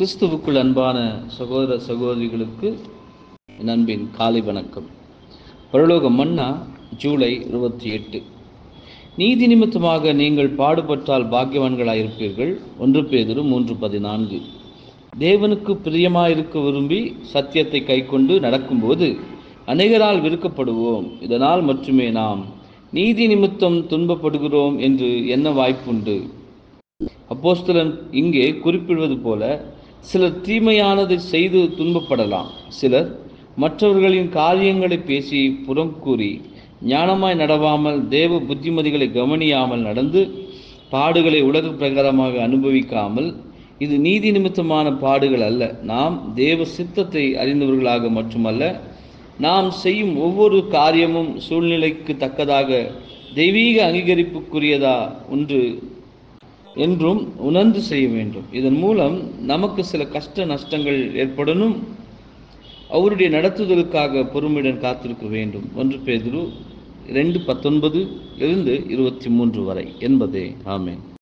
கிறிஸ்துவுக்குள் அன்பான சகோதர சகோதரிகளுக்கு என் அன்பின் காலை வணக்கம் பரலோக மன்னா ஜூலை இருபத்தி எட்டு நீதி நிமித்தமாக நீங்கள் பாடுபட்டால் பாக்கியவான்களாயிருப்பீர்கள் ஒன்று பேதுரு மூன்று பதினான்கு தேவனுக்கு பிரியமாயிருக்க விரும்பி சத்தியத்தை கைக்கொண்டு நடக்கும்போது அநேகரால் விருக்கப்படுவோம் இதனால் மட்டுமே நாம் நீதி நிமித்தம் துன்பப்படுகிறோம் என்று என்ன வாய்ப்புண்டு அப்போஸ்தலன் இங்கே குறிப்பிடுவது போல சிலர் தீமையானதை செய்து துன்பப்படலாம் சிலர் மற்றவர்களின் காரியங்களை பேசி புறம் கூறி ஞானமாய் நடவாமல் தேவ புத்திமதிகளை கவனியாமல் நடந்து பாடுகளை உலக பிரகாரமாக அனுபவிக்காமல் இது நீதி நிமித்தமான பாடுகள் அல்ல நாம் தேவ சித்தத்தை அறிந்தவர்களாக மட்டுமல்ல நாம் செய்யும் ஒவ்வொரு காரியமும் சூழ்நிலைக்கு தக்கதாக தெய்வீக அங்கீகரிப்புக்குரியதா ஒன்று என்றும் உணர்ந்து செய்ய வேண்டும் இதன் மூலம் நமக்கு சில கஷ்ட நஷ்டங்கள் ஏற்படணும் அவருடைய நடத்துதலுக்காக பொறுமையுடன் காத்திருக்க வேண்டும் ஒன்று பேதுரு ரெண்டு பத்தொன்பது இருந்து இருபத்தி மூன்று வரை என்பதே ஆமேன்